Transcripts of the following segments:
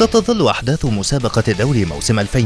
ستظل أحداث مسابقة دوري موسم 2020-2021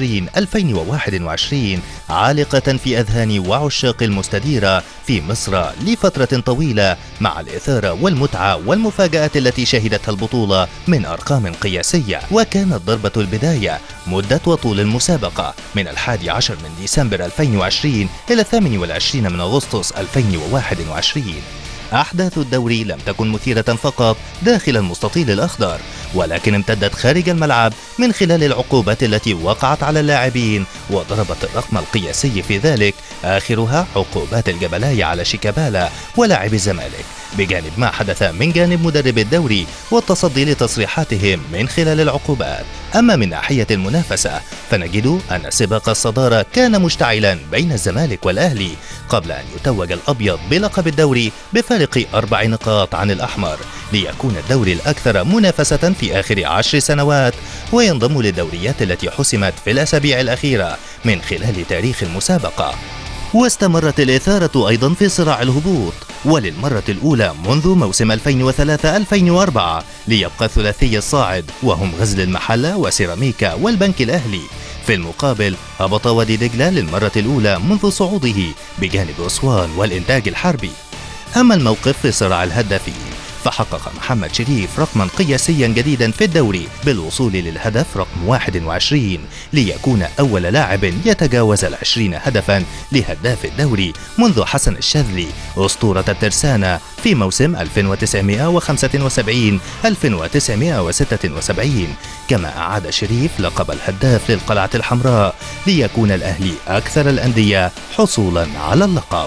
عالقة في أذهان وعشاق المستديرة في مصر لفترة طويلة مع الإثارة والمتعة والمفاجآت التي شهدتها البطولة من أرقام قياسية وكانت ضربة البداية مدة وطول المسابقة من الحادي عشر من ديسمبر 2020 إلى الثامن والعشرين من أغسطس 2021 أحداث الدوري لم تكن مثيرة فقط داخل المستطيل الأخضر ولكن امتدت خارج الملعب من خلال العقوبات التي وقعت على اللاعبين وضربت الرقم القياسي في ذلك آخرها عقوبات الجبلاية على شيكابالا ولاعب الزمالك بجانب ما حدث من جانب مدرب الدوري والتصدي لتصريحاتهم من خلال العقوبات أما من ناحية المنافسة فنجد أن سباق الصدارة كان مشتعلا بين الزمالك والأهلي قبل أن يتوج الأبيض بلقب الدوري بفارق أربع نقاط عن الأحمر ليكون الدوري الأكثر منافسة في آخر عشر سنوات وينضم للدوريات التي حسمت في الأسابيع الأخيرة من خلال تاريخ المسابقة واستمرت الإثارة أيضا في صراع الهبوط وللمرة الأولى منذ موسم 2003-2004 ليبقى ثلاثي الصاعد وهم غزل المحلة وسيراميكا والبنك الأهلي في المقابل هبط وادي دجلة للمرة الأولى منذ صعوده بجانب أسوان والإنتاج الحربي أما الموقف في صراع الهدافين فحقق محمد شريف رقما قياسيا جديدا في الدوري بالوصول للهدف رقم 21 ليكون أول لاعب يتجاوز العشرين هدفا لهداف الدوري منذ حسن الشاذلي أسطورة الترسانة في موسم 1975 1976 كما أعاد شريف لقب الهداف للقلعة الحمراء ليكون الأهلي أكثر الأندية حصولا على اللقب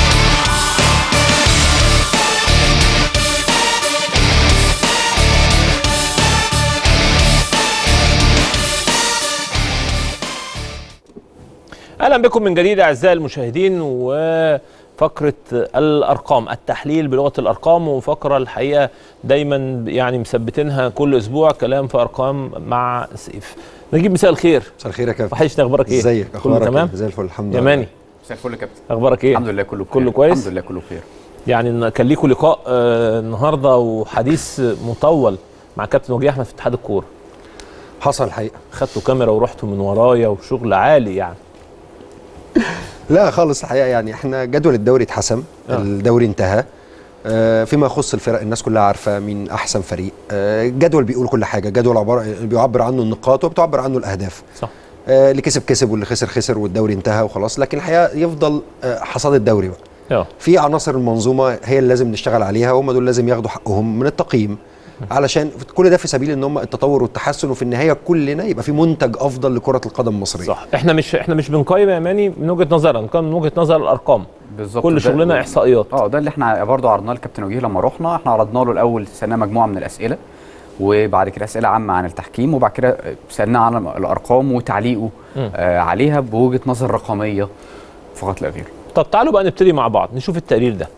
اهلا بكم من جديد اعزائي المشاهدين وفقره الارقام التحليل بلغه الارقام وفقره الحقيقه دايما يعني مثبتينها كل اسبوع كلام في ارقام مع سيف نجيب مساء الخير مساء الخير يا كابتن وحشتني اخبارك ايه ازيك كله اخبارك تمام إيه؟ زي الفل الحمد يا لله ماني مساء الفل يا كابتن اخبارك ايه الحمد لله كله بخير كله كويس الحمد لله كله بخير يعني إن كان ليكوا لقاء آه النهارده وحديث مطول مع كابتن وجيه احمد في اتحاد الكوره حصل الحقيقه خدتوا كاميرا ورحتوا من ورايا وشغل عالي يعني لا خالص الحقيقه يعني احنا جدول الدوري اتحسم آه. الدوري انتهى آه، فيما يخص الفرق الناس كلها عارفه مين احسن فريق آه، الجدول بيقول كل حاجه جدول عباره بيعبر عنه النقاط وبتعبر عنه الاهداف صح آه، اللي كسب كسب واللي خسر خسر والدوري انتهى وخلاص لكن الحقيقه يفضل آه، حصاد الدوري بقى اه في عناصر المنظومه هي اللي لازم نشتغل عليها وهم دول لازم ياخدوا حقهم من التقييم علشان كل ده في سبيل ان هم التطور والتحسن وفي النهايه كلنا يبقى في منتج افضل لكره القدم المصريه صح احنا مش احنا مش بنقيم يا ماني من وجهه نظرنا بنقيم من وجهه نظر الارقام بالظبط كل ده- شغلنا احصائيات اه ده اللي احنا برضه عرضناه للكابتن وجيه لما رحنا احنا عرضنا له الاول سالناه مجموعه من الاسئله وبعد كده اسئله عامه عن التحكيم وبعد كده سالناه عن الارقام وتعليقه مم. آه عليها بوجهه نظر رقميه فقط لا غير طب تعالوا بقى نبتدي مع بعض نشوف التقرير ده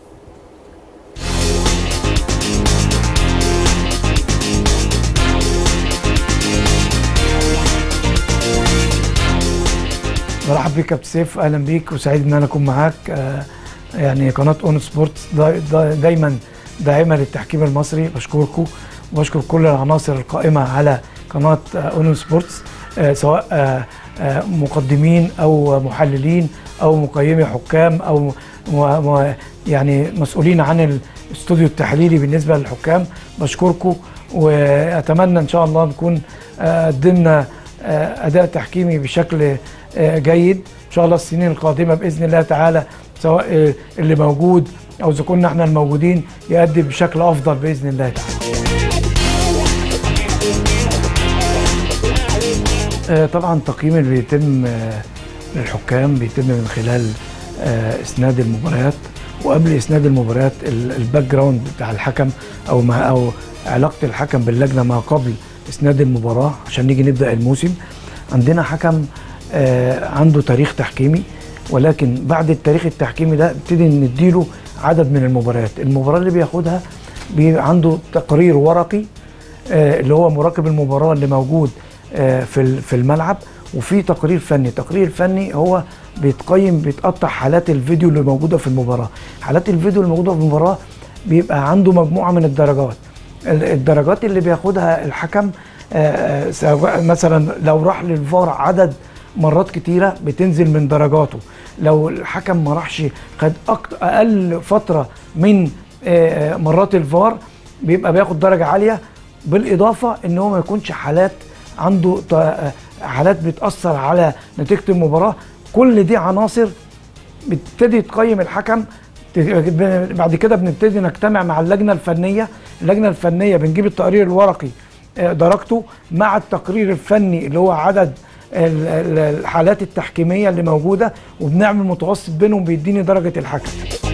برحب بيك يا كابتن سيف اهلا بيك وسعيد ان انا اكون معاك آه، يعني قناه اون سبورتس دا دا دايما داعمه للتحكيم المصري بشكركم وبشكر كل العناصر القائمه على قناه اون سبورتس آه، سواء آه، آه، مقدمين او محللين او مقيمي حكام او م- م- يعني مسؤولين عن الاستوديو التحليلي بالنسبه للحكام بشكركم واتمنى ان شاء الله نكون آه، قدمنا آه، اداء تحكيمي بشكل آه، جيد ان شاء الله السنين القادمه باذن الله تعالى سواء آه، اللي موجود او اذا كنا احنا الموجودين يؤدي بشكل افضل باذن الله تعالى آه، طبعا التقييم اللي بيتم آه، للحكام بيتم من خلال آه، اسناد المباريات وقبل اسناد المباريات ال- الباك جراوند بتاع الحكم او ما او علاقه الحكم باللجنه ما قبل اسناد المباراه عشان نيجي نبدا الموسم عندنا حكم آه، عنده تاريخ تحكيمي ولكن بعد التاريخ التحكيمي ده نبتدي نديله عدد من المباريات المباراه اللي بياخدها بيبقى عنده تقرير ورقي آه، اللي هو مراقب المباراه اللي موجود آه، في ال- في الملعب وفي تقرير فني التقرير الفني هو بيتقيم بيتقطع حالات الفيديو اللي موجوده في المباراه حالات الفيديو اللي موجوده في المباراه بيبقى عنده مجموعه من الدرجات ال- الدرجات اللي بياخدها الحكم آه، سواء مثلا لو راح للفار عدد مرات كتيره بتنزل من درجاته لو الحكم ما راحش خد أكتر اقل فتره من آه، آه، مرات الفار بيبقى بياخد درجه عاليه بالاضافه ان هو ما يكونش حالات عنده ط- آه، حالات بتاثر على نتيجه المباراه كل دي عناصر بتبتدي تقيم الحكم ت- بعد كده بنبتدي نجتمع مع اللجنه الفنيه اللجنه الفنيه بنجيب التقرير الورقي آه، درجته مع التقرير الفني اللي هو عدد ال- ال- الحالات التحكيميه اللي موجوده وبنعمل متوسط بينهم بيديني درجه الحكم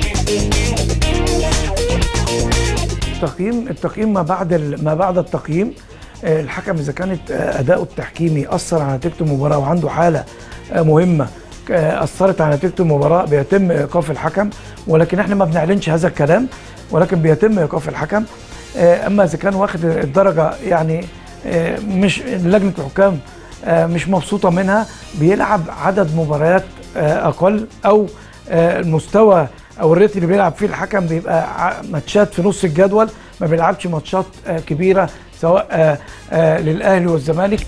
التقييم التقييم ما بعد ال- ما بعد التقييم آه، الحكم اذا كانت آه، اداؤه التحكيمي اثر على نتيجه المباراه وعنده حاله آه، مهمه آه، اثرت على نتيجه المباراه بيتم ايقاف الحكم ولكن احنا ما بنعلنش هذا الكلام ولكن بيتم ايقاف الحكم آه، اما اذا كان واخد الدرجه يعني آه، مش لجنه الحكام آه، مش مبسوطه منها بيلعب عدد مباريات آه، اقل او آه، المستوى او الريت اللي بيلعب فيه الحكم بيبقى ع- ماتشات في نص الجدول ما بيلعبش ماتشات آه، كبيره سواء آه، آه، للاهلي والزمالك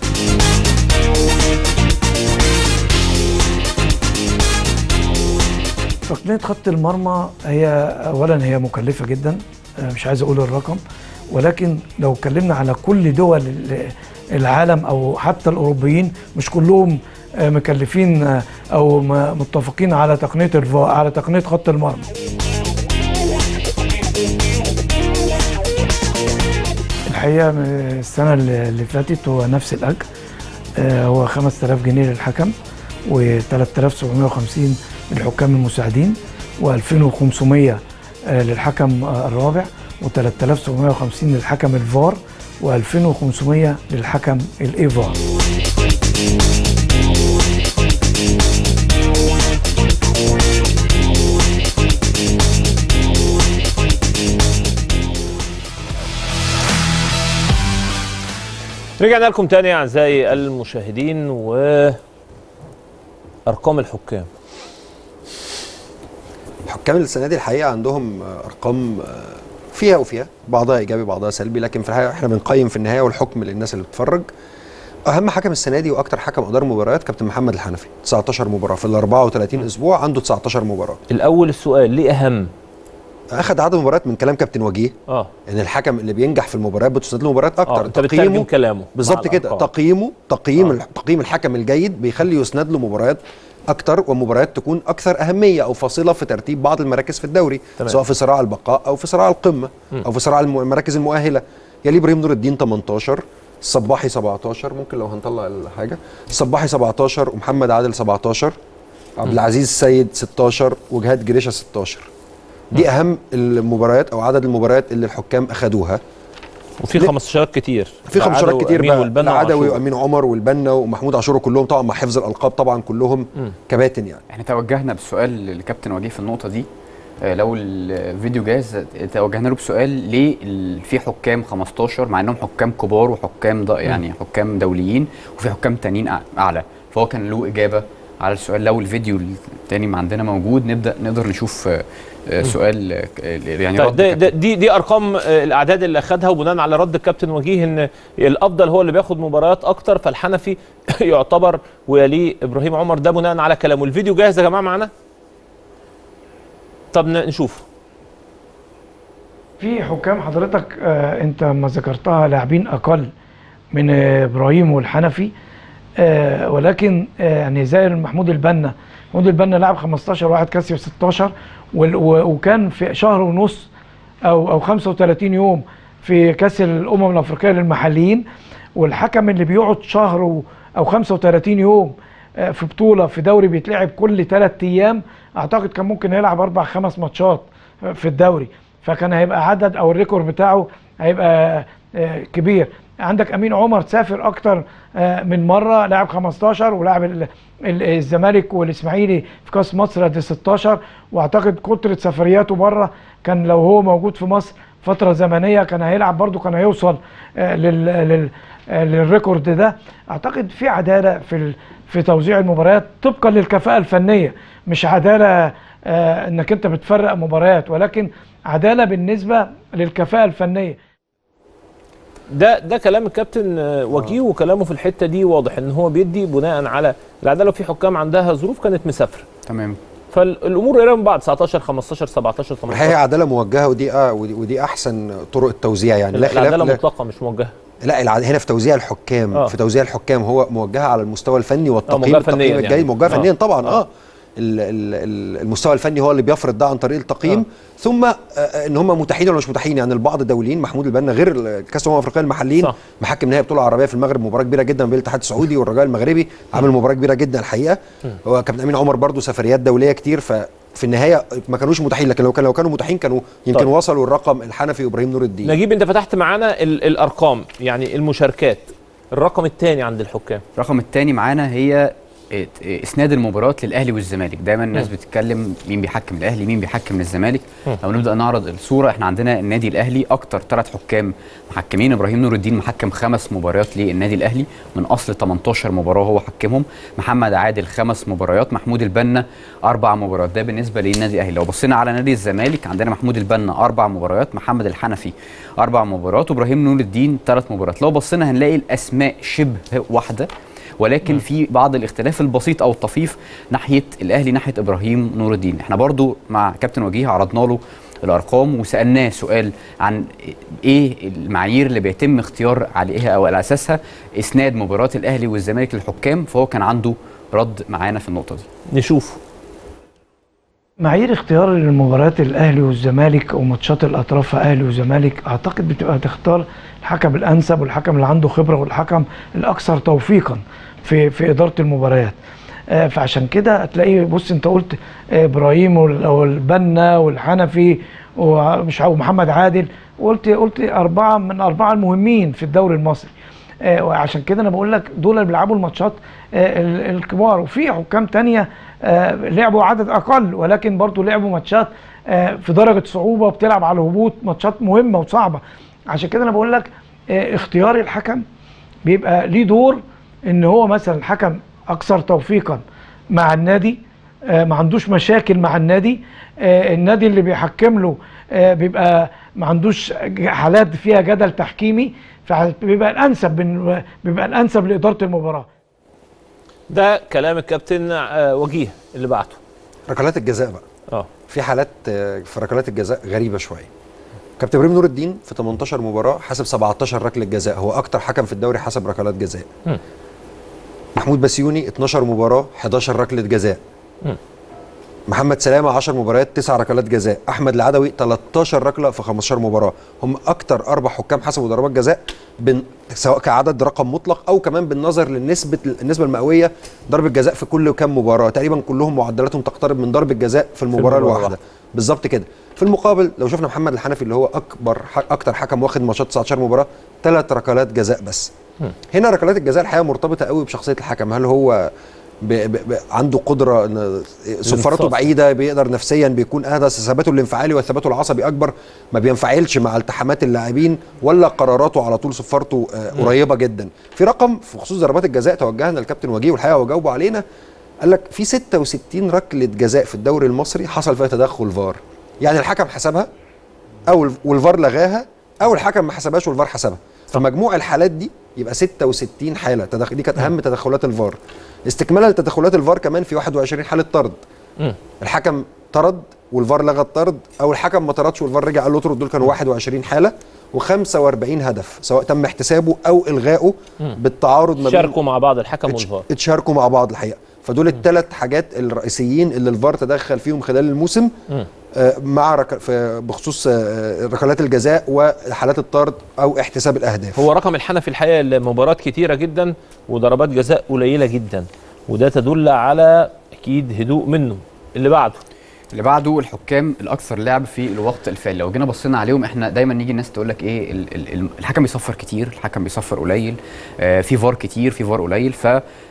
تقنيه خط المرمى هي اولا هي مكلفه جدا آه، مش عايز اقول الرقم ولكن لو اتكلمنا على كل دول ال- العالم او حتى الاوروبيين مش كلهم آه، مكلفين آه، او م- متفقين على تقنيه الفا على تقنيه خط المرمى الحقيقه م- السنه اللي اللي فاتت هو نفس الاجر آه، هو 5000 جنيه للحكم و3750 للحكام المساعدين و2500 للحكم آه، الرابع و3750 للحكم الفار و2500 للحكم الايفار رجعنا لكم تاني اعزائي المشاهدين وارقام الحكام حكام السنه دي الحقيقه عندهم آه، ارقام آه، فيها وفيها بعضها ايجابي بعضها سلبي لكن في الحقيقه احنا بنقيم في النهايه والحكم للناس اللي بتتفرج اهم حكم السنه دي واكتر حكم ادار مباريات كابتن محمد الحنفي 19 مباراه في ال 34 اسبوع عنده 19 مباراه الاول السؤال ليه اهم اخذ عدد مباريات من كلام كابتن وجيه اه ان الحكم اللي بينجح في المباريات بتسند له مباريات اه اكتر انت بتترجم كلامه بالظبط مع كده الأرقام. تقييمه تقييم آه. آه. تقييم الحكم الجيد بيخلي يسند له مباريات اكتر ومباريات تكون اكثر اهميه او فاصله في ترتيب بعض المراكز في الدوري تمام. تمام. سواء في صراع البقاء او في صراع القمه مم. او في صراع الم- المراكز المؤهله يلي ابراهيم نور الدين 18 الصباحي 17 ممكن لو هنطلع الحاجه الصباحي 17 ومحمد عادل 17 عبد العزيز السيد 16 وجهاد جريشه 16 دي اهم المباريات او عدد المباريات اللي الحكام اخذوها وفي ليه؟ 15 كتير في 15 كتير بقى بقى والبنا العدوي وعاشور. وامين عمر والبنا ومحمود عاشور كلهم طبعا مع حفظ الالقاب طبعا كلهم مم. كباتن يعني احنا توجهنا بالسؤال لكابتن وجيه في النقطه دي آه، لو الفيديو جاهز توجهنا له بسؤال ليه ال- في حكام 15 مع انهم حكام كبار وحكام ض- يعني حكام دوليين وفي حكام تانيين أع- اعلى فهو كان له اجابه على السؤال لو الفيديو التاني ما عندنا موجود نبدا نقدر نشوف آه، آه، سؤال آه، يعني طيب رد ده ده كابتن. دي دي ارقام آه، الاعداد اللي اخذها وبناء على رد الكابتن وجيه ان الافضل هو اللي بياخد مباريات اكتر فالحنفي يعتبر ويليه ابراهيم عمر ده بناء على كلامه الفيديو جاهز يا جماعه معانا طب ن- نشوف في حكام حضرتك آه انت ما ذكرتها لاعبين اقل من آه ابراهيم والحنفي آه ولكن آه يعني زي محمود البنا محمود البنا لعب 15 واحد كسب 16 وال- و- وكان في شهر ونص او او 35 يوم في كاس الامم الافريقيه للمحليين والحكم اللي بيقعد شهر و- او 35 يوم آه، في بطوله في دوري بيتلعب كل ثلاث ايام اعتقد كان ممكن يلعب اربع خمس ماتشات آه، في الدوري فكان هيبقى عدد او الريكورد بتاعه هيبقى آه، كبير عندك امين عمر سافر اكتر آه، من مره لعب 15 ولعب ال- ال- الزمالك والاسماعيلي في كاس مصر دي 16 واعتقد كتره سفرياته بره كان لو هو موجود في مصر فتره زمنيه كان هيلعب برضه كان هيوصل آه، لل لل آه، للريكورد ده اعتقد في عداله في ال- في توزيع المباريات طبقا للكفاءه الفنيه مش عداله آه، انك انت بتفرق مباريات ولكن عداله بالنسبه للكفاءه الفنيه ده ده كلام الكابتن آه، وجيه وكلامه في الحته دي واضح ان هو بيدي بناء على العداله وفي حكام عندها ظروف كانت مسافره تمام فالامور قريبه من بعض 19 15 17 هي 18 عداله موجهه ودي آه ودي, ودي احسن طرق التوزيع يعني لا خلاف العداله لا, مطلقه مش موجهه لا العد... هنا في توزيع الحكام آه. آه. في توزيع الحكام هو موجهه على المستوى الفني والتقييم موجهة فنياً التقييم يعني. الجيد موجهه آه. فنيا طبعا آه. اه, ال- ال- ال- المستوى الفني هو اللي بيفرض ده عن طريق التقييم آه. آه. ثم آه، آه، ان هم متاحين ولا مش متاحين يعني البعض الدوليين محمود البنا غير ال- كاس الامم الافريقيه المحليين صح. محكم نهائي بطوله عربيه في المغرب مباراه كبيره جدا بين الاتحاد السعودي والرجاء المغربي عامل مباراه كبيره جدا الحقيقه هو كابتن امين عمر برضو سفريات دوليه كتير ف في النهايه ما كانوش متاحين لكن لو كان لو كانوا متاحين كانوا يمكن طيب. وصلوا الرقم الحنفي وابراهيم نور الدين نجيب انت فتحت معانا ال- الارقام يعني المشاركات الرقم الثاني عند الحكام الرقم الثاني معانا هي ات- اسناد المباراه للاهلي والزمالك دايما الناس بتتكلم مين بيحكم الاهلي مين بيحكم الزمالك لو نبدا نعرض الصوره احنا عندنا النادي الاهلي اكتر ثلاث حكام محكمين ابراهيم نور الدين محكم خمس مباريات للنادي الاهلي من اصل 18 مباراه هو حكمهم محمد عادل خمس مباريات محمود البنا اربع مباريات ده بالنسبه للنادي الاهلي لو بصينا على نادي الزمالك عندنا محمود البنا اربع مباريات محمد الحنفي اربع مباريات وابراهيم نور الدين ثلاث مباريات لو بصينا هنلاقي الاسماء شبه واحده ولكن في بعض الاختلاف البسيط او الطفيف ناحيه الاهلي ناحيه ابراهيم نور الدين احنا برضو مع كابتن وجيه عرضنا له الارقام وسالناه سؤال عن ايه المعايير اللي بيتم اختيار عليها او على اساسها اسناد مباراه الاهلي والزمالك للحكام فهو كان عنده رد معانا في النقطه دي نشوفه معايير اختيار المباريات الاهلي والزمالك او ماتشات الاطراف اهلي وزمالك اعتقد بتبقى تختار الحكم الانسب والحكم اللي عنده خبره والحكم الاكثر توفيقا في في اداره المباريات آه، فعشان كده هتلاقيه بص انت قلت آه، ابراهيم وال- والبنا والحنفي ومش عارف محمد عادل قلت قلت اربعه من اربعه المهمين في الدوري المصري آه، وعشان كده انا بقول لك دول اللي بيلعبوا الماتشات آه، ال- الكبار وفي حكام تانية آه، لعبوا عدد اقل ولكن برضو لعبوا ماتشات آه، في درجه صعوبه بتلعب على الهبوط ماتشات مهمه وصعبه عشان كده انا بقول لك آه، اختيار الحكم بيبقى ليه دور ان هو مثلا حكم اكثر توفيقا مع النادي آه، ما عندوش مشاكل مع النادي آه، النادي اللي بيحكم له آه، بيبقى ما عندوش ج- حالات فيها جدل تحكيمي فبيبقى الانسب بن- بيبقى الانسب لاداره المباراه ده كلام الكابتن آه، وجيه اللي بعته ركلات الجزاء بقى اه في حالات آه، في ركلات الجزاء غريبه شويه كابتن ابراهيم نور الدين في 18 مباراه حسب 17 ركله جزاء هو اكتر حكم في الدوري حسب ركلات جزاء مم. محمود بسيوني 12 مباراه 11 ركله جزاء مم. محمد سلامه 10 مباريات 9 ركلات جزاء احمد العدوي 13 ركله في 15 مباراه هم اكتر اربع حكام حسبوا ضربات جزاء بن... سواء كعدد رقم مطلق او كمان بالنظر للنسبه النسبه المئويه ضربه جزاء في كل كام مباراه تقريبا كلهم معدلاتهم تقترب من ضربه جزاء في المباراه المباراة الواحده بالظبط كده في المقابل لو شفنا محمد الحنفي اللي هو اكبر ح... اكتر حكم واخد ماتشات 19 مباراه ثلاث ركلات جزاء بس هنا ركلات الجزاء الحقيقه مرتبطه قوي بشخصيه الحكم هل هو ب... ب... ب... عنده قدره إن صفارته الامتصاص. بعيده بيقدر نفسيا بيكون اهدى ثباته الانفعالي وثباته العصبي اكبر ما بينفعلش مع التحامات اللاعبين ولا قراراته على طول صفارته آه، قريبه جدا في رقم في خصوص ضربات الجزاء توجهنا للكابتن وجيه والحقيقه وجاوبوا علينا قال لك في 66 ركله جزاء في الدوري المصري حصل فيها تدخل فار يعني الحكم حسبها او ال- والفار لغاها او الحكم ما حسبهاش والفار حسبها فمجموع الحالات دي يبقى 66 حاله تدخل دي كانت اهم تدخلات الفار استكمالا لتدخلات الفار كمان في 21 حاله طرد مم. الحكم طرد والفار لغى الطرد او الحكم ما طردش والفار رجع قال له اطرد دول كانوا 21 حاله و45 هدف سواء تم احتسابه او الغائه بالتعارض ما بين شاركوا مع بعض الحكم اتش- والفار اتشاركوا مع بعض الحقيقه فدول الثلاث حاجات الرئيسيين اللي الفار تدخل فيهم خلال الموسم مم. آه، مع رك... في بخصوص آه، ركلات الجزاء وحالات الطرد او احتساب الاهداف هو رقم الحنفي الحقيقه المباريات كتيره جدا وضربات جزاء قليله جدا وده تدل على اكيد هدوء منه اللي بعده اللي بعده الحكام الاكثر لعب في الوقت الفعلي لو جينا بصينا عليهم احنا دايما نيجي الناس تقول لك ايه ال- ال- ال- الحكم بيصفر كتير الحكم بيصفر قليل آه في فار كتير في فار قليل ف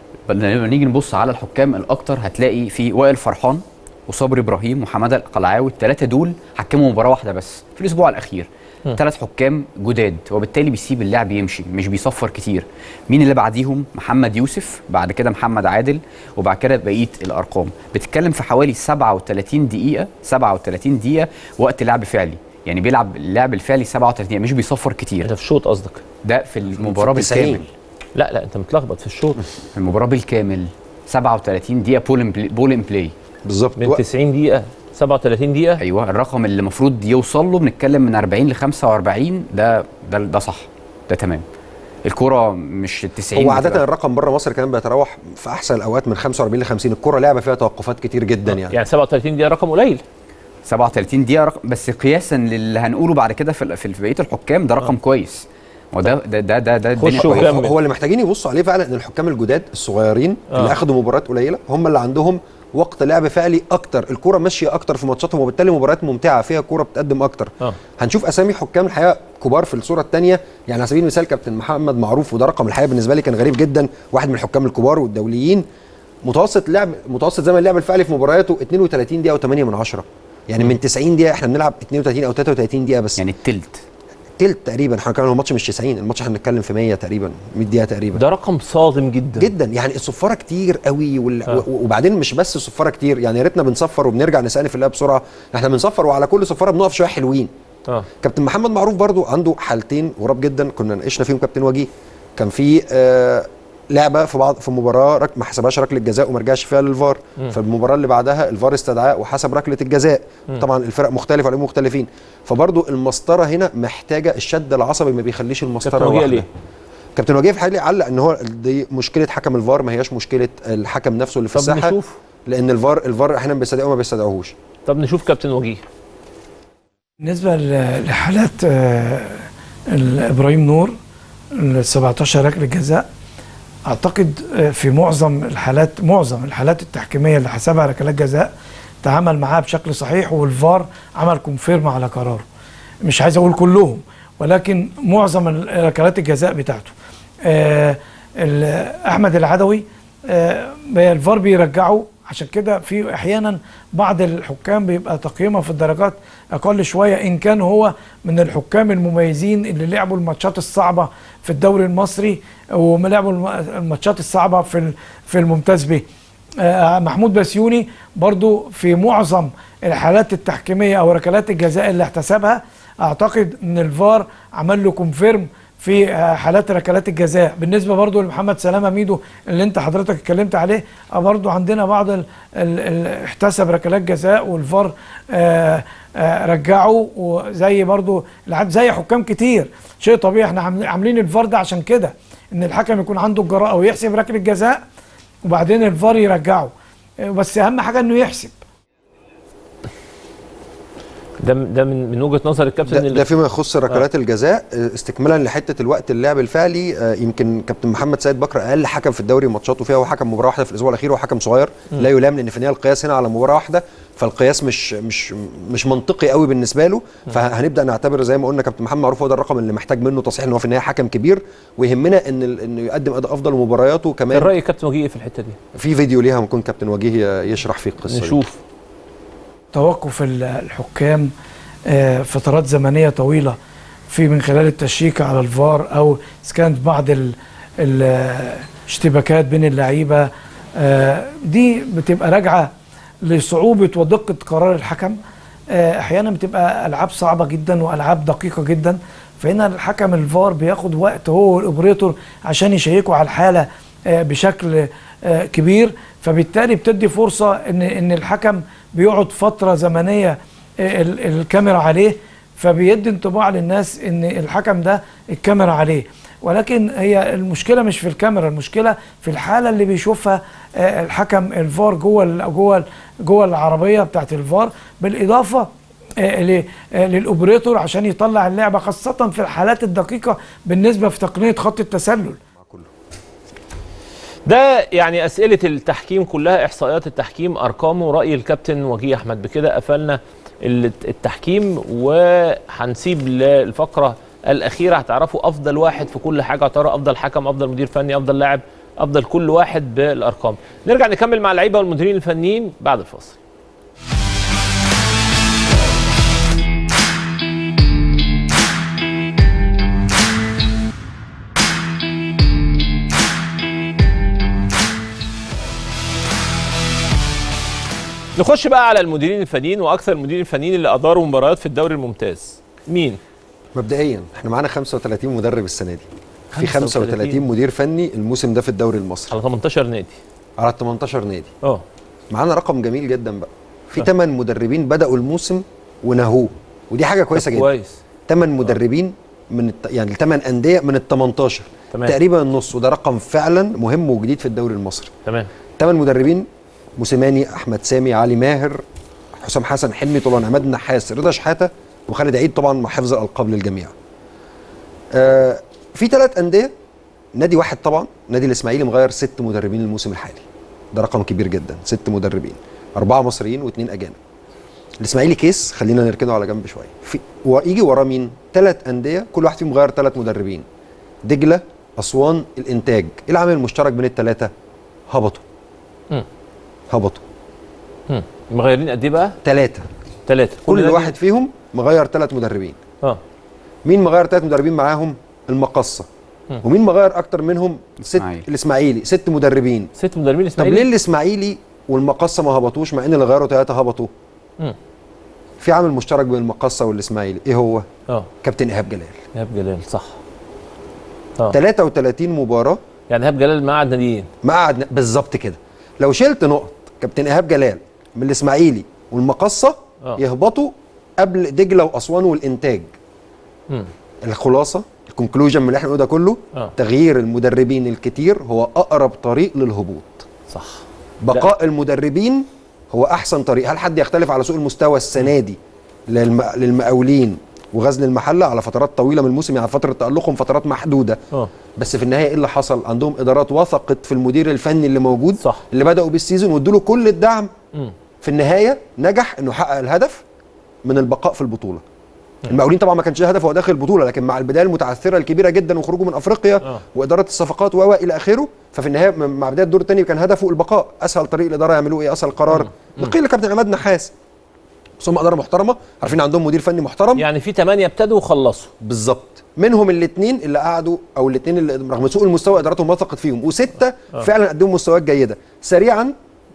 لما نيجي نبص على الحكام الاكتر هتلاقي في وائل فرحان وصبري ابراهيم وحماده القلعاوي الثلاثه دول حكموا مباراه واحده بس في الاسبوع الاخير ثلاث حكام جداد وبالتالي بيسيب اللعب يمشي مش بيصفر كتير مين اللي بعديهم محمد يوسف بعد كده محمد عادل وبعد كده بقيه الارقام بتتكلم في حوالي 37 دقيقه 37 دقيقه وقت لعب فعلي يعني بيلعب اللعب الفعلي 37 دقيقه مش بيصفر كتير ده في الشوط قصدك ده في المباراه في التسعين. بالكامل لا لا انت متلخبط في الشوط في المباراه بالكامل 37 دقيقه بول ان بلاي, بول ان بلاي. بالظبط من وقت- 90 دقيقه 37 دقيقه ايوه الرقم اللي المفروض يوصل له بنتكلم من 40 ل 45 ده ده ده صح ده تمام الكرة مش ال 90 هو عاده بتبقى- الرقم بره مصر كمان بيتراوح في احسن الاوقات من 45 ل 50 الكره لعبه فيها توقفات كتير جدا يعني يعني 37 دقيقه رقم قليل 37 دقيقة رقم بس قياسا للي هنقوله بعد كده في في بقية الحكام ده رقم كويس وده ده ده ده, ده الدنيا خشوا كويسة. هو, كمل. هو اللي محتاجين يبصوا عليه فعلا ان الحكام الجداد الصغيرين آه. اللي اخدوا مباريات قليله هم اللي عندهم وقت لعب فعلي اكتر الكره ماشيه اكتر في ماتشاتهم وبالتالي مباريات ممتعه فيها كوره بتقدم اكتر اه هنشوف اسامي حكام الحقيقه كبار في الصوره الثانيه يعني على سبيل المثال كابتن محمد معروف وده رقم الحقيقه بالنسبه لي كان غريب جدا واحد من الحكام الكبار والدوليين متوسط لعب متوسط زمن اللعب الفعلي في مبارياته 32 دقيقه و8 من عشرة يعني من 90 دقيقه احنا بنلعب 32 او 33 دقيقه بس يعني التلت تلت تقريبا احنا كان الماتش مش 90 الماتش احنا بنتكلم في 100 تقريبا 100 دقيقه تقريبا ده رقم صادم جدا جدا يعني الصفاره كتير قوي وال... آه. و- وبعدين مش بس الصفاره كتير يعني يا ريتنا بنصفر وبنرجع نسالف اللعب بسرعه احنا بنصفر وعلى كل صفاره بنقف شويه حلوين اه كابتن محمد معروف برضو عنده حالتين غراب جدا كنا ناقشنا فيهم كابتن وجيه كان في آه لعبه في بعض في مباراه رك ما حسبهاش ركله جزاء وما رجعش فيها للفار فالمباراه اللي بعدها الفار استدعاه وحسب ركله الجزاء طبعا الفرق مختلفه واللاعبين مختلفين فبرضو المسطره هنا محتاجه الشد العصبي ما بيخليش المسطره كابتن وجيه واحده ليه؟ كابتن وجيه في حالي علق ان هو دي مشكله حكم الفار ما هياش مشكله الحكم نفسه اللي في طب الساحه نشوف لان الفار الفار احيانا بيستدعيه وما بيستدعوهوش طب نشوف كابتن وجيه بالنسبة ل- لحالات آه، ال- إبراهيم نور ال 17 ركلة جزاء أعتقد آه، في معظم الحالات معظم الحالات التحكيمية اللي حسبها ركلات جزاء تعامل معاها بشكل صحيح والفار عمل كونفيرم على قراره مش عايز أقول كلهم ولكن معظم ال- ركلات الجزاء بتاعته آه، ال- أحمد العدوي آه، الفار بيرجعه عشان كده في احيانا بعض الحكام بيبقى تقييمها في الدرجات اقل شويه ان كان هو من الحكام المميزين اللي لعبوا الماتشات الصعبه في الدوري المصري ولعبوا الم- الماتشات الصعبه في ال- في الممتاز به آه، محمود بسيوني برضو في معظم الحالات التحكيميه او ركلات الجزاء اللي احتسبها اعتقد ان الفار عمل له كونفيرم في آه، حالات ركلات الجزاء بالنسبه برضو لمحمد سلامه ميدو اللي انت حضرتك اتكلمت عليه آه، برضو عندنا بعض ال ال ال احتسب ركلات جزاء والفار آه آه رجعه وزي برضو العاد- زي حكام كتير شيء طبيعي احنا عامل- عاملين الفار ده عشان كده ان الحكم يكون عنده الجراءه ويحسب ركله جزاء وبعدين الفار يرجعه آه، بس اهم حاجه انه يحسب ده ده من من وجهه نظر الكابتن ده, اللي ده فيما يخص ركلات الجزاء آه، استكمالا لحته الوقت اللعب الفعلي آه، يمكن كابتن محمد سيد بكر اقل حكم في الدوري ماتشاته فيها هو حكم مباراه واحده في الاسبوع الاخير وحكم صغير لا يلام لان في النهايه القياس هنا على مباراه واحده فالقياس مش مش مش منطقي قوي بالنسبه له فهنبدا نعتبر زي ما قلنا كابتن محمد معروف هو ده الرقم اللي محتاج منه تصحيح ان هو في النهايه حكم كبير ويهمنا ان ال- انه يقدم اداء افضل ومبارياته كان كمان راي كابتن وجيه إيه في الحته دي في فيديو ليها ممكن كابتن وجيه يشرح فيه القصه دي. نشوف توقف ال- الحكام آه، فترات زمنيه طويله في من خلال التشيك على الفار او إذا كانت بعض ال- ال- الاشتباكات بين اللعيبه آه، دي بتبقى راجعه لصعوبه ودقه قرار الحكم آه، احيانا بتبقى العاب صعبه جدا والعاب دقيقه جدا فهنا الحكم الفار بياخد وقت هو والاوبريتور عشان يشيكوا على الحاله آه، بشكل آه، كبير فبالتالي بتدي فرصه ان ان الحكم بيقعد فتره زمنيه آه، ال- الكاميرا عليه فبيدي انطباع للناس ان الحكم ده الكاميرا عليه ولكن هي المشكله مش في الكاميرا المشكله في الحاله اللي بيشوفها آه، الحكم الفار جوه ال- جوه ال- جوه العربيه بتاعت الفار بالاضافه آه، ل- آه، للاوبريتور عشان يطلع اللعبه خاصه في الحالات الدقيقه بالنسبه في تقنيه خط التسلل ده يعني اسئله التحكيم كلها احصائيات التحكيم ارقامه وراي الكابتن وجيه احمد بكده قفلنا ال- التحكيم وهنسيب للفقره الاخيره هتعرفوا افضل واحد في كل حاجه هتعرفوا افضل حكم افضل مدير فني افضل لاعب افضل كل واحد بالارقام نرجع نكمل مع اللعيبه والمديرين الفنيين بعد الفاصل نخش بقى على المديرين الفنيين واكثر المديرين الفنيين اللي اداروا مباريات في الدوري الممتاز مين مبدئيا احنا معانا 35 مدرب السنه دي في 35 35 مدير فني الموسم ده في الدوري المصري على 18 نادي على 18 نادي اه معانا رقم جميل جدا بقى في آه. 8 مدربين بداوا الموسم ونهوه ودي حاجه كويسه جدا كويس 8 مدربين من الت... يعني الثمان انديه من ال 18 تمام. تقريبا النص وده رقم فعلا مهم وجديد في الدوري المصري تمام ثمان مدربين موسيماني احمد سامي علي ماهر حسام حسن حلمي طولان عماد النحاس رضا شحاته وخالد عيد طبعا مع حفظ الالقاب للجميع آه في ثلاث انديه نادي واحد طبعا نادي الاسماعيلي مغير ست مدربين الموسم الحالي ده رقم كبير جدا ست مدربين اربعه مصريين واثنين اجانب الاسماعيلي كيس خلينا نركنه على جنب شويه في ويجي وراه مين ثلاث انديه كل واحد فيهم غير ثلاث مدربين دجله اسوان الانتاج ايه العامل المشترك بين الثلاثه هبطوا مم. هبطوا مم. مغيرين قد ايه بقى؟ ثلاثه ثلاثة كل واحد فيهم مغير ثلاث مدربين اه مين مغير ثلاث مدربين معاهم المقصه مم. ومين مغير اكتر منهم ست الإسماعيلي. الاسماعيلي ست مدربين ست مدربين طب اسماعيلي ليه الاسماعيلي والمقصه ما هبطوش مع ان اللي غيروا ثلاثه هبطوا مم. في عامل مشترك بين المقصه والاسماعيلي ايه هو اه كابتن ايهاب جلال ايهاب جلال صح اه 33 مباراه يعني ايهاب جلال مع ناديين ما قعد بالظبط كده لو شلت نقط كابتن ايهاب جلال من الاسماعيلي والمقصه آه. يهبطوا قبل دجله واسوان والانتاج مم. الخلاصه الكونكلوجن من اللي احنا بنقوله ده كله آه. تغيير المدربين الكتير هو اقرب طريق للهبوط صح بقاء المدربين هو احسن طريق هل حد يختلف على سوء المستوى السنه دي للم... للمقاولين وغزل المحله على فترات طويله من الموسم يعني فتره تالقهم فترات محدوده اه بس في النهايه ايه اللي حصل عندهم ادارات وثقت في المدير الفني اللي موجود صح. اللي بداوا بالسيزون وادوا له كل الدعم مم. في النهايه نجح انه يحقق الهدف من البقاء في البطوله المقاولين طبعا ما كانش ده هدف هو داخل البطوله لكن مع البدايه المتعثره الكبيره جدا وخروجه من افريقيا آه. واداره الصفقات و الى اخره ففي النهايه م- مع بدايه الدور الثاني كان هدفه البقاء اسهل طريق الاداره يعملوه ايه اسهل قرار نقيل لكابتن عماد نحاس بس هم اداره محترمه عارفين عندهم مدير فني محترم يعني في ثمانية ابتدوا وخلصوا بالظبط منهم الاثنين اللي قعدوا او الاثنين اللي رغم سوء المستوى ادارتهم وثقت فيهم وسته آه. فعلا قدموا مستويات جيده سريعا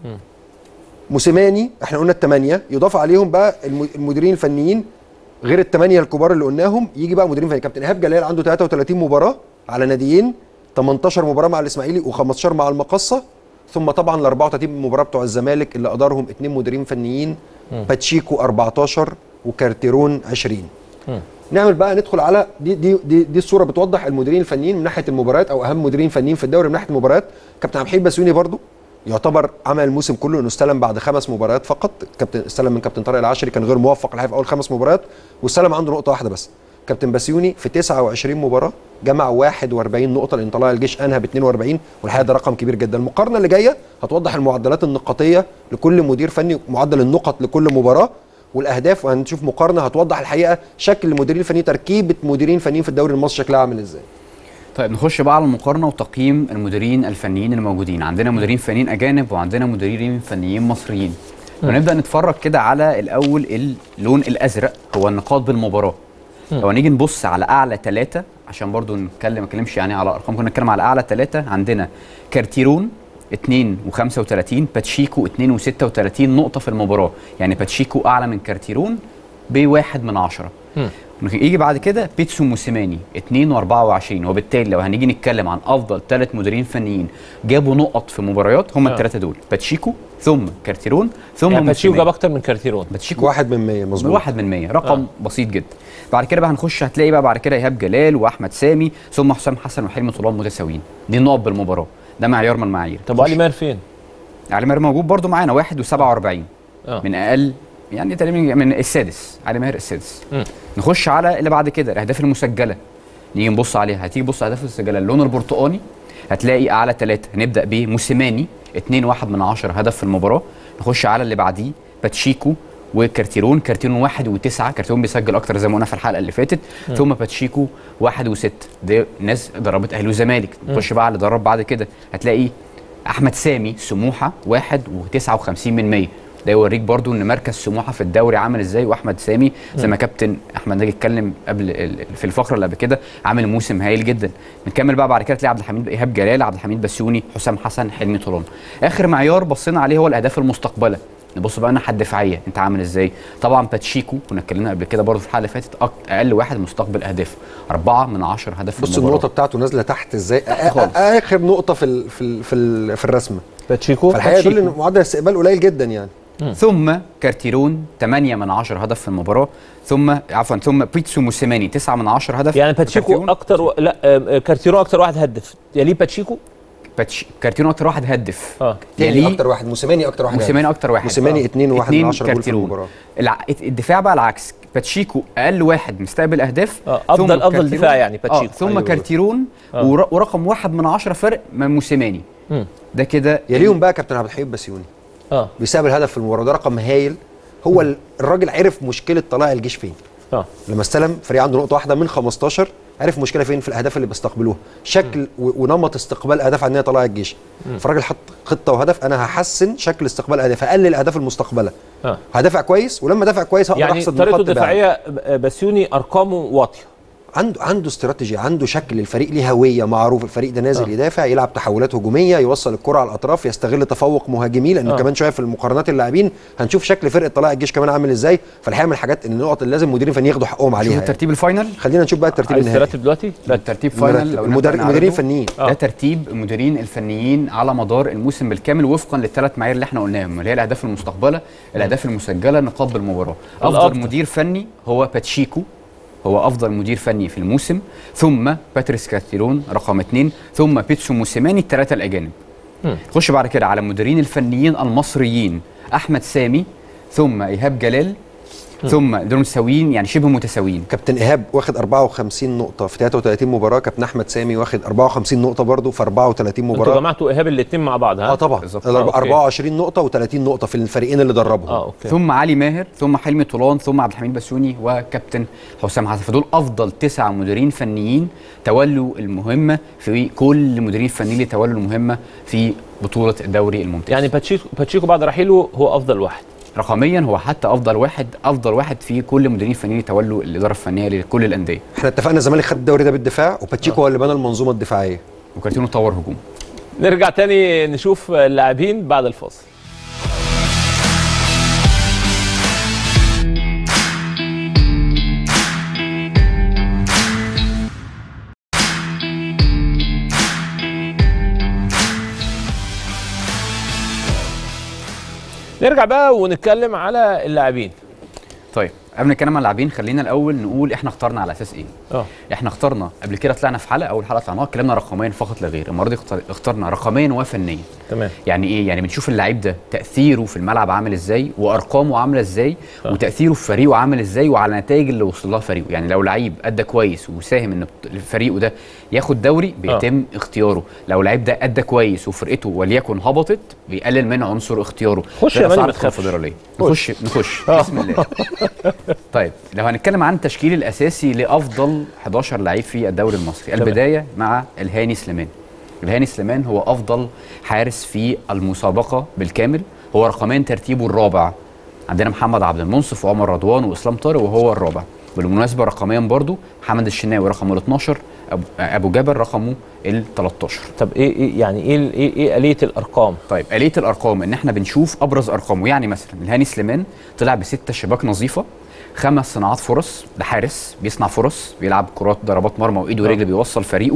موسيماني احنا قلنا الثمانيه يضاف عليهم بقى الم- المديرين الفنيين غير الثمانيه الكبار اللي قلناهم يجي بقى مديرين فني كابتن ايهاب جلال عنده 33 مباراه على ناديين 18 مباراه مع الاسماعيلي و15 مع المقصه ثم طبعا ال 34 مباراه بتوع الزمالك اللي ادارهم اثنين مديرين فنيين باتشيكو 14 وكارتيرون 20 نعمل بقى ندخل على دي دي دي, دي الصوره بتوضح المديرين الفنيين من ناحيه المباريات او اهم مديرين فنيين في الدوري من ناحيه المباريات كابتن عبد الحميد بسيوني برضو يعتبر عمل الموسم كله انه استلم بعد خمس مباريات فقط كابتن استلم من كابتن طارق العشري كان غير موفق الحقيقه في اول خمس مباريات واستلم عنده نقطه واحده بس كابتن بسيوني في 29 مباراه جمع 41 نقطه لان طلائع الجيش انهى ب 42 والحقيقه ده رقم كبير جدا المقارنه اللي جايه هتوضح المعدلات النقطيه لكل مدير فني معدل النقط لكل مباراه والاهداف وهنشوف مقارنه هتوضح الحقيقه شكل المديرين الفنيين تركيبه مديرين فنيين في الدوري المصري شكلها عامل ازاي طيب نخش بقى على المقارنه وتقييم المديرين الفنيين الموجودين عندنا مديرين فنيين اجانب وعندنا مديرين فنيين مصريين ونبدا نتفرج كده على الاول اللون الازرق هو النقاط بالمباراه لو هنيجي نبص على اعلى ثلاثه عشان برضو نتكلم ما نتكلمش يعني على ارقام كنا نتكلم على اعلى ثلاثه عندنا كارتيرون 2 و35 باتشيكو 2 و36 نقطه في المباراه يعني باتشيكو اعلى من كارتيرون بواحد من عشرة يجي بعد كده بيتسو موسيماني 2 و24 وبالتالي لو هنيجي نتكلم عن افضل ثلاث مديرين فنيين جابوا نقط في مباريات هم آه. الثلاثه دول باتشيكو ثم كارتيرون ثم يعني باتشيكو جاب موسيماني. اكتر من كارتيرون باتشيكو واحد من 100 مظبوط واحد من 100 رقم آه. بسيط جدا بعد كده بقى هنخش هتلاقي بقى بعد كده ايهاب جلال واحمد سامي ثم حسام حسن وحلمي طولان متساويين دي النقط بالمباراه ده معيار من المعايير طب وعلي ماهر فين؟ علي ماهر موجود برضو معانا 1 و47 اه من اقل يعني تقريبا من السادس علي ماهر السادس مم. نخش على اللي بعد كده الاهداف المسجله نيجي نبص عليها هتيجي تبص على الاهداف المسجله اللون البرتقاني هتلاقي اعلى ثلاثه هنبدا بموسيماني 2 1 من 10 هدف في المباراه نخش على اللي بعديه باتشيكو وكارتيرون كارتيرون واحد وتسعة كارتيرون بيسجل اكتر زي ما قلنا في الحلقه اللي فاتت ثم باتشيكو واحد وستة دي ناس ضربت اهلي وزمالك نخش بقى على اللي ضرب بعد كده هتلاقي احمد سامي سموحه واحد وتسعة وخمسين من مية ده يوريك برضو ان مركز سموحه في الدوري عامل ازاي واحمد سامي زي ما كابتن احمد ناجي اتكلم قبل ال- في الفقره اللي قبل كده عامل موسم هايل جدا نكمل بقى بعد كده تلاقي عبد الحميد ايهاب جلال عبد الحميد بسيوني حسام حسن حلمي طولان اخر معيار بصينا عليه هو الاهداف المستقبله نبص بقى الناحيه الدفاعيه انت عامل ازاي طبعا باتشيكو كنا اتكلمنا قبل كده برضه في الحلقه اللي فاتت أك- اقل واحد مستقبل اهداف أربعة من عشر هدف في بص المباراة. النقطه بتاعته نازله تحت ازاي آ- خالص. آ- اخر نقطه في ال في ال في, ال في الرسمه باتشيكو فالحقيقه يدل باتشيكو. ان معدل الاستقبال قليل جدا يعني ثم كارتيرون 8 من 10 هدف في المباراه ثم عفوا ثم بيتسو موسيماني 9 من 10 هدف يعني باتشيكو كارتيرون- اكتر و... لا آه، كارتيرون اكتر واحد هدف يليه باتشيكو باتش... كارتيرون اكتر واحد هدف اه تاني اكتر واحد موسيماني اكتر واحد موسيماني اكتر واحد موسيماني آه. اتنين وواحد اتنين من عشرة جول في كارتيرون. المباراة. الع... الدفاع بقى العكس باتشيكو اقل واحد مستقبل اهداف آه، ثم أفضل- أفضل كارتيرون- دفاع يعني باتشيكو. آه. ثم أيوة. كارتيرون آه. ور... ورقم واحد من عشرة فرق من موسيماني مم. ده كده يليهم بقى كابتن عبد الحليم بسيوني اه بيسبب الهدف في المباراه ده رقم هايل هو ال- الراجل عرف مشكله طلائع الجيش فين اه لما استلم فريق عنده نقطه واحده من 15 عرف مشكله فين في الاهداف اللي بيستقبلوها شكل و- ونمط استقبال اهداف عندنا طلائع الجيش فالراجل حط خطه وهدف انا هحسن شكل استقبال اهداف اقلل الاهداف المستقبله اه هدافع كويس ولما دافع كويس هقدر يعني احصد طريقته نقاط تباعد. الدفاعيه ب- بسيوني ارقامه واطيه عنده عنده استراتيجي عنده شكل الفريق ليه هويه معروف الفريق ده نازل آه. آه. يدافع يلعب تحولات هجوميه يوصل الكره على الاطراف يستغل تفوق مهاجميه لانه آه. آه. كمان شويه في المقارنات اللاعبين هنشوف شكل فرقه طلائع الجيش كمان عامل ازاي فالحقيقه من الحاجات ان النقط اللي لازم المديرين الفنيين ياخدوا حقهم شوف عليها يعني. الترتيب الفاينل خلينا نشوف بقى الترتيب عايز النهائي ترتب دلوقتي ده الترتيب فاينل لو المدر- نبدأ المديرين نعرضه. الفنيين آه. ده ترتيب المديرين الفنيين على مدار الموسم بالكامل وفقا للثلاث معايير اللي احنا قلناهم اللي هي الاهداف المستقبله الاهداف المسجله نقاط بالمباراه افضل الأكتر. مدير فني هو باتشيكو هو افضل مدير فني في الموسم ثم باتريس كارتيرون رقم اثنين ثم بيتسو موسيماني الثلاثه الاجانب مم. خش بعد كده على المديرين الفنيين المصريين احمد سامي ثم ايهاب جلال ثم دول متساويين يعني شبه متساويين كابتن ايهاب واخد 54 نقطه في 33 مباراه كابتن احمد سامي واخد 54 نقطه برضه في 34 انتوا مباراه جمعتوا ايهاب الاثنين مع بعض ها اه طبعا بالظبط. الأربعة- آه، أوكي. 24 نقطه و30 نقطه في الفريقين اللي دربهم اه اوكي ثم علي ماهر ثم حلمي طولان ثم عبد الحميد بسيوني وكابتن حسام حسن فدول افضل تسع مديرين فنيين تولوا المهمه في كل المديرين الفنيين اللي تولوا المهمه في بطوله الدوري الممتاز يعني باتشيكو باتشيكو بعد رحيله هو افضل واحد رقميا هو حتى افضل واحد افضل واحد في كل المديرين الفنيين اللي تولوا الاداره الفنيه لكل الانديه احنا اتفقنا الزمالك خد الدوري ده بالدفاع وباتشيكو هو اللي بنى المنظومه الدفاعيه وكارتينو طور هجوم نرجع تاني نشوف اللاعبين بعد الفاصل نرجع بقى ونتكلم على اللاعبين طيب قبل ما نتكلم عن اللاعبين خلينا الاول نقول احنا اخترنا على اساس ايه اه احنا اخترنا قبل كده طلعنا في حلقه اول حلقه طلعناها اتكلمنا رقميا فقط لا غير المره دي اختار- اخترنا رقميا وفنيا تمام يعني ايه يعني بنشوف اللعيب ده تاثيره في الملعب عامل ازاي وارقامه عامله ازاي آه. وتاثيره في فريقه عامل ازاي وعلى النتائج اللي وصل لها فريقه يعني لو لعيب ادى كويس وساهم ان فريقه ده ياخد دوري بيتم اختياره لو لعيب ده ادى كويس وفرقته وليكن هبطت بيقلل من عنصر اختياره خش ده يا ماني، صعب ما في تخافش. الفدراليه خش. نخش نخش آه. بسم الله طيب لو هنتكلم عن التشكيل الاساسي لافضل 11 لعيب في الدوري المصري تمام. البدايه مع الهاني سليمان الهاني سليمان هو افضل حارس في المسابقه بالكامل هو رقميا ترتيبه الرابع عندنا محمد عبد المنصف وعمر رضوان واسلام طارق وهو الرابع بالمناسبه رقميا برضو محمد الشناوي رقمه ال 12 أبو- ابو جبل رقمه ال 13 طب ايه ايه يعني ايه ال- ايه ايه اليه الارقام طيب آلية الأرقام إن إحنا بنشوف أبرز أرقامه يعني مثلا الهاني سليمان طلع بستة شباك نظيفة خمس صناعات فرص ده حارس بيصنع فرص بيلعب كرات ضربات مرمى وايد ورجل بيوصل فريقه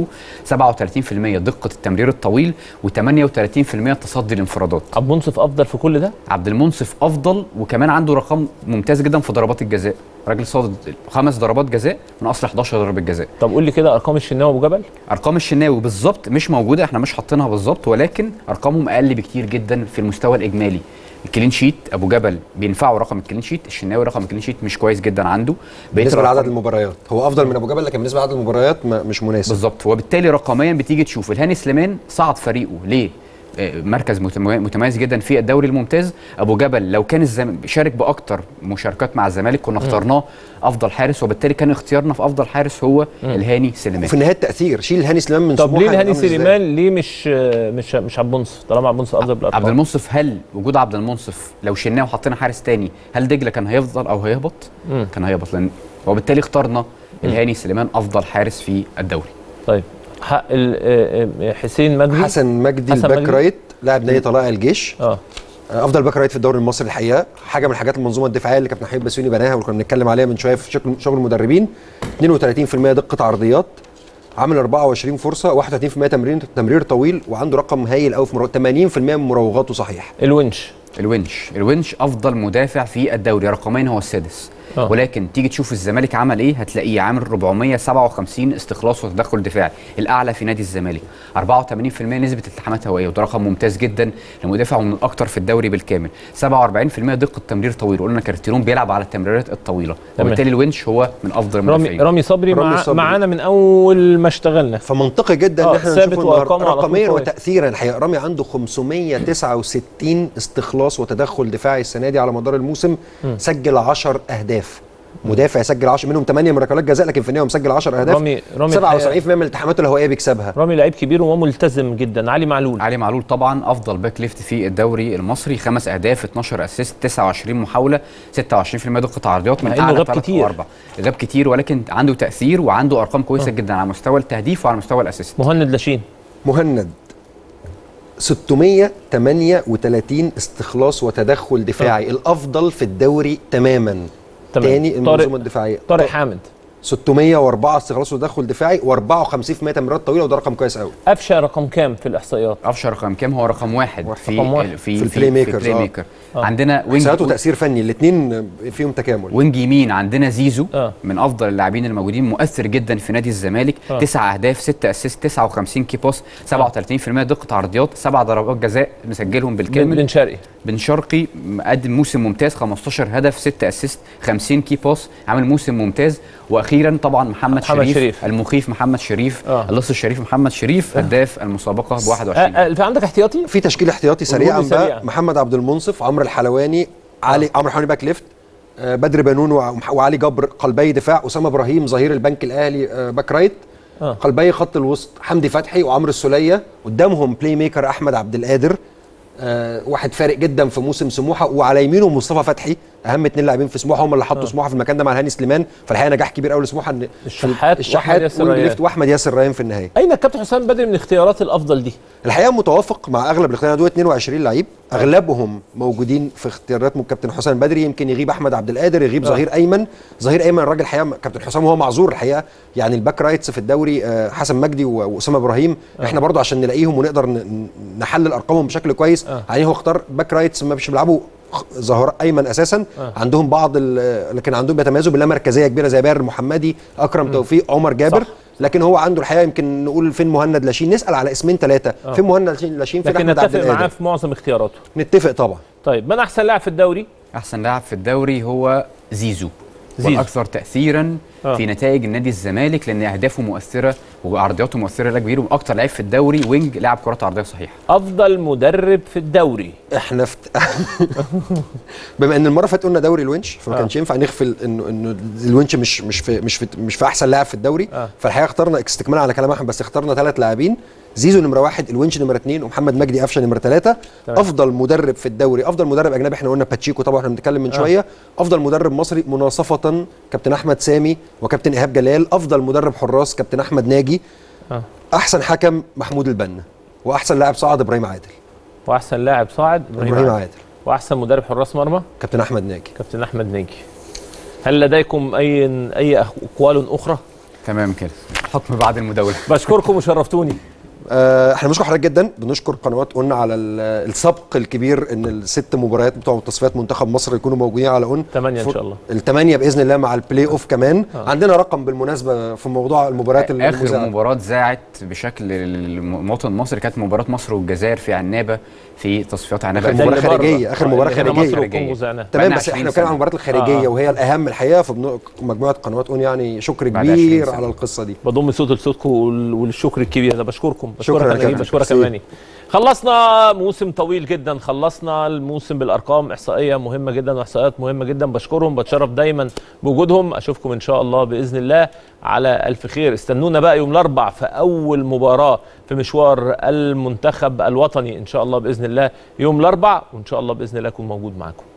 37% دقه التمرير الطويل و38% التصدي الانفرادات عبد المنصف افضل في كل ده عبد المنصف افضل وكمان عنده رقم ممتاز جدا في ضربات الجزاء راجل صادد خمس ضربات جزاء من اصل 11 ضربه جزاء طب قول لي كده ارقام الشناوي ابو جبل ارقام الشناوي بالظبط مش موجوده احنا مش حاطينها بالظبط ولكن ارقامهم اقل بكتير جدا في المستوى الاجمالي الكلين شيت ابو جبل بينفعه رقم الكلين شيت الشناوي رقم الكلين شيت مش كويس جدا عنده بقية بالنسبه الأرقام- لعدد المباريات هو افضل من ابو جبل لكن بالنسبه لعدد المباريات ما مش مناسب بالظبط وبالتالي رقميا بتيجي تشوف الهاني سليمان صعد فريقه ليه آه، مركز متمي- متميز جدا في الدوري الممتاز ابو جبل لو كان الزم... شارك باكتر مشاركات مع الزمالك كنا اخترناه افضل حارس وبالتالي كان اختيارنا في افضل حارس هو الهاني سليمان وفي النهايه التاثير شيل هاني سليمان من طب سموحة ليه هيبقى الهاني عامل إزاي؟ سليمان ليه مش مش مش عبد المنصف طالما عبد المنصف افضل بالارقام عبد المنصف هل وجود عبد المنصف لو شلناه وحطينا حارس تاني هل دجله كان هيفضل او هيهبط؟ مم. كان هيهبط لان وبالتالي اخترنا الهاني سليمان افضل حارس في الدوري طيب حق ال- آه، آه، حسين مجدي حسن مجدي حسن الباك مجدي. رايت لاعب نادي طلائع الجيش اه آه، افضل باك رايت في الدوري المصري الحقيقه حاجه من الحاجات المنظومه الدفاعيه اللي كابتن حبيب بسيوني بناها واللي كنا بنتكلم عليها من شويه في شغل شغل المدربين 32% دقه عرضيات عامل 24 فرصه 31% تمرير تمرير طويل وعنده رقم هايل قوي في مرو... 80% من مراوغاته صحيح الونش الونش الونش افضل مدافع في الدوري رقميا هو السادس آه. ولكن تيجي تشوف الزمالك عمل ايه هتلاقيه عامل 457 استخلاص وتدخل دفاعي الاعلى في نادي الزمالك 84% نسبه التحامات هوائيه وده رقم ممتاز جدا لمدافع ومن الاكثر في الدوري بالكامل 47% دقه تمرير طويل قلنا كارتيرون بيلعب على التمريرات الطويله تمام. وبالتالي الونش هو من افضل رامي المدافعين رامي صبري رامي مع صبري. معانا من اول ما اشتغلنا فمنطقي جدا آه، ان احنا ثابت نشوفه وأرقامه على طول رقميا كويس. وتاثيرا الحقيقه رامي عنده 569 استخلاص وتدخل دفاعي السنه دي على مدار الموسم سجل 10 اهداف مدافع يسجل 10 منهم 8 من ركلات جزاء لكن في النهايه مسجل 10 اهداف رامي رامي 77% من الالتحامات الهوائيه بيكسبها رامي لعيب كبير وملتزم جدا علي معلول علي معلول طبعا افضل باك ليفت في الدوري المصري خمس اهداف 12 اسيست 29 محاوله 26% دقه عرضيات من مع إنه اعلى غاب ثلاث كتير. واربع غاب كتير ولكن عنده تاثير وعنده ارقام كويسه جدا على مستوى التهديف وعلى مستوى الاسيست مهند لاشين مهند 638 استخلاص وتدخل دفاعي الافضل في الدوري تماما تمام. تاني طارق- المنظومه الدفاعيه طارق حامد 604 استخلاص وتدخل دفاعي و54% تمريرات طويله وده رقم كويس قوي قفشه رقم كام في الاحصائيات افشر رقم كام هو رقم واحد في رقم واحد. ال- في في البلاي ميكرز، البلاي آه. ميكر عندنا وينج احصائيات وتاثير فني الاثنين فيهم تكامل وينج يمين عندنا زيزو آه. من افضل اللاعبين الموجودين مؤثر جدا في نادي الزمالك آه. تسع اهداف ست اسيست 59 كي باس 37% دقه عرضيات سبع ضربات جزاء مسجلهم بالكامل بن شرقي بن شرقي مقدم موسم ممتاز 15 هدف 6 اسيست 50 كي باس عامل موسم ممتاز واخيرا طبعا محمد, محمد شريف, شريف. المخيف محمد شريف آه. اللص الشريف محمد شريف هداف المسابقه ب 21 آه، آه، في عندك احتياطي في تشكيل احتياطي سريعا قولوا لي سريعاً. بقى محمد عبد المنصف عمرو الحلواني علي عمرو الحلواني باك ليفت آه، بدر بنون وع- وعلي جبر قلبي دفاع اسامه ابراهيم ظهير البنك الاهلي آه، باك رايت آه. قلبي خط الوسط حمدي فتحي وعمرو السوليه قدامهم بلاي ميكر احمد عبد القادر آه واحد فارق جدا في موسم سموحه وعلى يمينه مصطفى فتحي اهم اثنين لاعبين في سموحه هم اللي حطوا سموحه في المكان ده مع الهاني سليمان فالحقيقه نجاح كبير قوي لسموحه ان الشحات الشحات وأحمد ياسر وينج ريان. ليفت واحمد ياسر ريان في النهايه اين الكابتن حسام بدري من الاختيارات الافضل دي الحقيقه متوافق مع اغلب الاختيارات دول 22 لعيب اغلبهم موجودين في اختيارات من كابتن حسام بدري يمكن يغيب احمد عبد القادر يغيب آه. ظهير ايمن ظهير ايمن الراجل الحقيقه كابتن حسام هو معذور الحقيقه يعني الباك رايتس في الدوري آه، حسن مجدي و- واسامه ابراهيم احنا برضو عشان نلاقيهم ونقدر ن- نحلل ارقامهم بشكل كويس آه. يعني هو اختار باك رايتس ما مش بيلعبوا خ- ظهر ايمن اساسا آه. عندهم بعض ال- لكن عندهم بيتميزوا باللامركزيه كبيره زي باهر المحمدي اكرم توفيق عمر جابر صح. لكن هو عنده الحقيقه يمكن نقول فين مهند لاشين نسال على اسمين ثلاثه آه. فين مهند لاشين لاشين فين لكن احمد عبد نتفق معاه القادر في معظم اختياراته نتفق طبعا طيب من احسن لاعب في الدوري احسن لاعب في الدوري هو زيزو زيزو. والاكثر تاثيرا آه. في نتائج النادي الزمالك لان اهدافه مؤثره وعرضياته مؤثره لا كبير واكثر لعيب في الدوري وينج لاعب كرات عرضيه صحيحه افضل مدرب في الدوري احنا في بما ان المره اللي فاتت قلنا دوري الونش فما آه. كانش ينفع نغفل انه انه الونش مش مش في مش في مش في احسن لاعب في الدوري آه. فالحقيقه اخترنا استكمالا على كلام احمد بس اخترنا ثلاث لاعبين زيزو نمره واحد الونش نمره اثنين ومحمد مجدي قفشه نمره ثلاثه تمام. افضل مدرب في الدوري افضل مدرب اجنبي احنا قلنا باتشيكو طبعا احنا بنتكلم من آه. شويه افضل مدرب مصري مناصفه كابتن احمد سامي وكابتن ايهاب جلال افضل مدرب حراس كابتن احمد ناجي آه. احسن حكم محمود البنا واحسن لاعب صعد ابراهيم عادل واحسن لاعب صاعد ابراهيم عادل. عادل واحسن مدرب حراس مرمى كابتن احمد ناجي كابتن احمد ناجي هل لديكم اي اي اقوال اخرى تمام كده حكم بعد المداوله بشكركم وشرفتوني آه، احنا بنشكر حضرتك جدا بنشكر قنوات قلنا على ال- السبق الكبير ان الست مباريات بتوع تصفيات منتخب مصر يكونوا موجودين على اون ثمانية ان شاء الله الثمانية باذن الله مع البلاي اوف كمان آه. آه. عندنا رقم بالمناسبه في موضوع المباريات اخر المذاعة. مباراه ذاعت بشكل المواطن المصري كانت مباراه مصر والجزائر في عنابه في تصفيات عنابه آخر ده مباراة اللي بره. خارجية، آخر آه، مباراة اللي هنا خارجية. مصر خارجية. والكونغو زعناها تمام بقالنا بس احنا 20 بنتكلم عن سنة. المباريات الخارجيه آه. وهي الاهم الحقيقه في بنو- مجموعه قنوات اون يعني شكر بعد 20 كبير سنة. على القصه دي بضم صوت لصوتكم وال- والشكر الكبير ده بشكركم شكراً بشكرك يا يا نجيب كابتن. بشكرك ميرسي. اماني خلصنا موسم طويل جدا خلصنا الموسم بالارقام احصائيه مهمه جدا واحصائيات مهمه جدا بشكرهم بتشرف دايما بوجودهم اشوفكم ان شاء الله باذن الله على الف خير استنونا بقى يوم الاربع في اول مباراه في مشوار المنتخب الوطني ان شاء الله باذن الله يوم الاربع وان شاء الله باذن الله اكون موجود معاكم